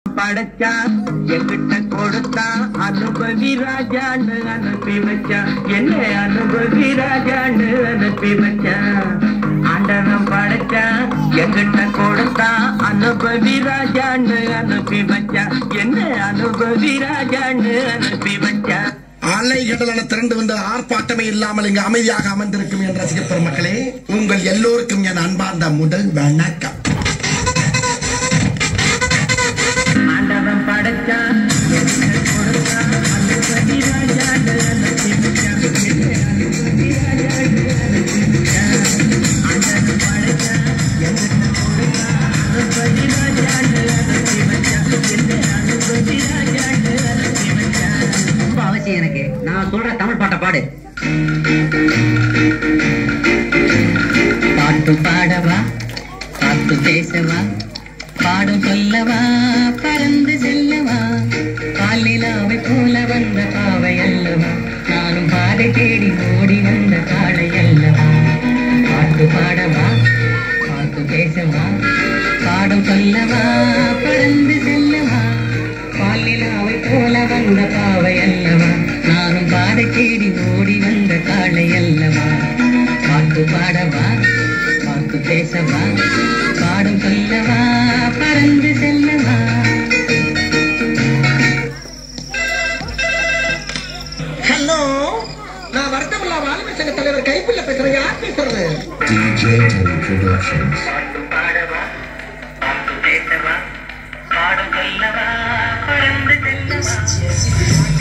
படைச்சா எங்கிட்ட கொடுத்தா அனுபவி ராஜான்னு அனுப்பி வச்சான் என்ன அனுபவி ராஜான்னு அனுப்பி வச்சான் ஆண்டவன் படைச்சா எங்கிட்ட கொடுத்தா அனுபவி ராஜான்னு அனுப்பி வச்சான் என்ன அனுபவி ராஜான்னு அனுப்பி வச்சான் அலை கடலான திரண்டு வந்த ஆர்ப்பாட்டமே இல்லாமல் இங்கு அமைதியாக அமர்ந்திருக்கும் என் ரசிக பெருமக்களே உங்கள் எல்லோருக்கும் என் அன்பார்ந்த முதல் வணக்கம் ஆண்டவன் படைச்சான் எங்கிட்ட கொடுத்தான் அனுபவி ராஜான்னு அனுப்பி வச்சான் என்ன அனுபவி ராஜான்னு அனுப்பி வச்சான் ஆண்டவன் படைச்சான் எங்கிட்ட கொடுத்தான் அனுபவி ராஜான்னு அனுப்பி வச்சான் என்ன அனுபவி ராஜான்னு அனுப்பி வச்சான் ரொம்ப அவசியம் எனக்கு நான் சொல்ற தமிழ் பாட்டை பாடு பாட்டு பாடவா பாட்டு பேசவா பாடும் சொல்லவா பறந்து செல்லவா பாலிலாவை போல வந்த பாவை அல்லவா நானும் பாதை தேடி ஓடி வந்த காளை அல்லவா பாட்டு பாடவா பாட்டு பேசவா பாடும் சொல்லவா பறந்து செல்லவா பாலிலாவை போல வந்த பாவை அல்லவா நானும் பாதை தேடி ஓடி வந்த காளை அல்லவா பாட்டு பாடவா பாட்டு பேசவா பாடும் சொல்லவா பறந்து செல்லவா ஹலோ நான் வருத்தமில்லா வாலிப சங்க தலைவர் கைப்பிள்ள பேசுறேன் யார் பேசுறது DJ Mo Productions. பாட்டு பாடவா பாட்டு பேசவா பாடும் சொல்லவா பறந்து செல்லவா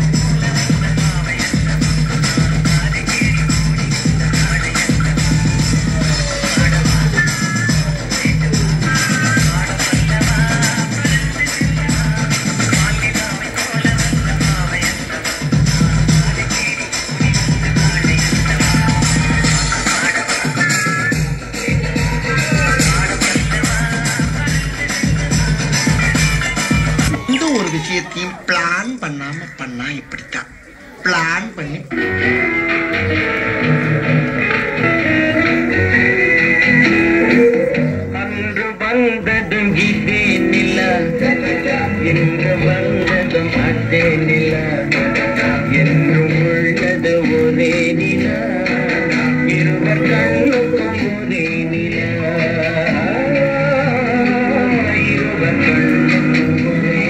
இந்த ஒரு விஷயத்தையும் பிளான் பண்ணாம பண்ணா இப்படித்தான் பிளான் பண்ணி அன்று வந்ததும் இதே நில இன்று வந்ததும் அதே நில என்றும் உள்ளது ஒரே நில இருவர் கண்ணுக்கும் ஒரே நில இருவர் கண்ணுக்கும் ஒரே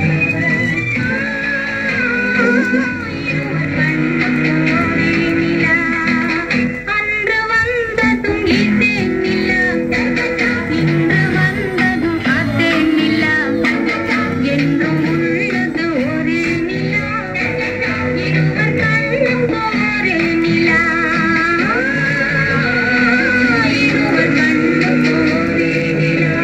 அன்று வந்ததும் இதே நிலா இன்று வந்ததும் அதே நிலா என்றும் உள்ளது ஒரே நிலா இருவர் கண்ணுக்கும் ஒரே நிலா இருவர் கண்ணுக்கும் ஒரே நிலா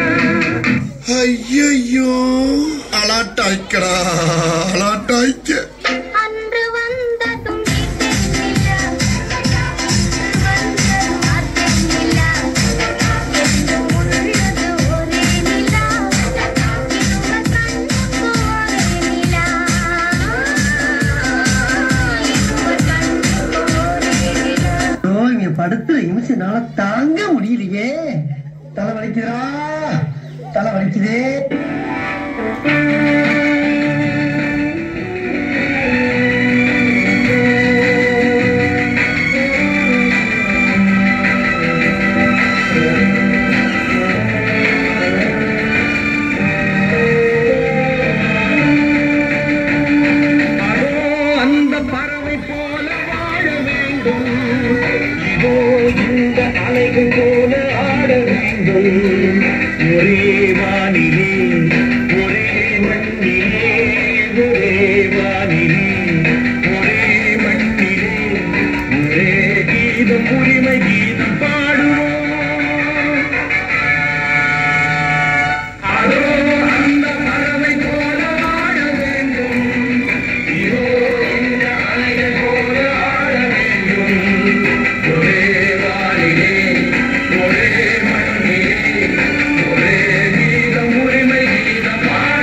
ஐயோ அலாட்டாய்க்கடா அலாட்டாய்க்க அன்று வந்ததும் இதே நிலா வந்ததும் அதே நிலா என்றும் உள்ளது ஒரே நிலா இருவர் கண்ணுக்கும் ஒரே நிலா இருவர் கண்ணுக்கும் ஒரே நிலா இங்க படுத்துற நிமிஷம்னால தாங்க முடியலையே தலை வலிக்குதா தலை வலிக்குதே அதோ அந்த பறவை போல வாழ வேண்டும் இதோ இந்த அலைகள் போல ஆட வேண்டும் ஒரே வானிலே ஒரே மண்ணிலே ஒரே வானிலே ஒரே மண்ணிலே ஒரே கீதம் உரிமை கீதம் பாடுவோம் அதோ அந்த பறவை போல வாழ வேண்டும் இதோ இந்த அலைகள் போல ஆட வேண்டும் ஒரே வானிலே ஒரே மண்ணிலே ஒரே கீதம் உரிமை கீதம்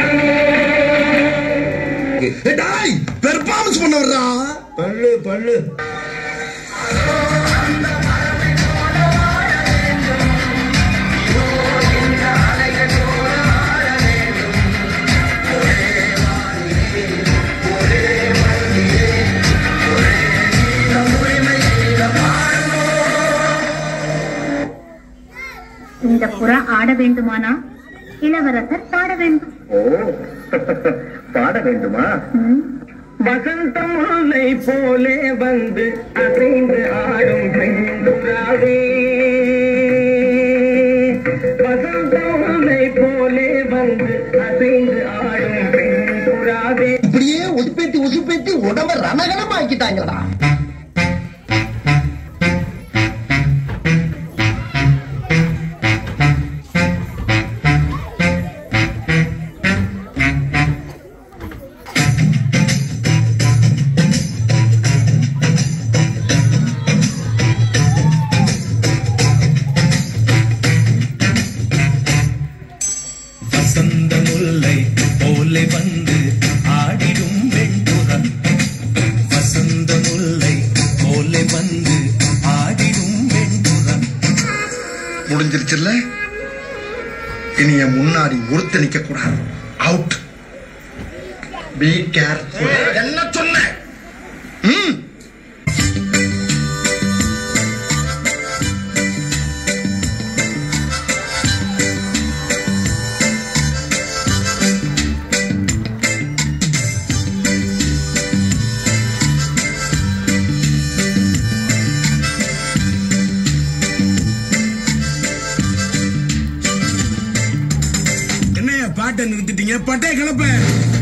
பாடுவோம் டாய் பெர்ஃபார்மன்ஸ் பண்ண வர்றா பல்லு பல்லு ஒரே புறா ஆட வேண்டுமானா இளவரசர் பாட வேண்டும் ஓ பாட வேண்டுமா ம், வசந்த முல்லை போலே வந்து அசைந்து ஆடும் பெண்புறாவே வசந்த முல்லை போலே வந்து அசைந்து ஆடும் பெண்புறாவே இப்படியே உசுப்பேத்தி உசுப்பேத்தி உடம்ப ரணகலம் ஆக்கிட்டாங்களா வசந்த முல்லை போலே வந்து ஆடிடும் வெண்புறம் வசந்த முல்லை போலே வந்து ஆடிடும் வெண்புறம் முடிஞ்சிருச்சுல்ல இனி என் முன்னாடி ஒருத்த நிக்க கூடாது அவுட் பி கேர்ஃபுல் என்ன சொன்ன ம் என்னைய பாட்டை நிறுத்திட்டீங்க பட்டை கிளப்ப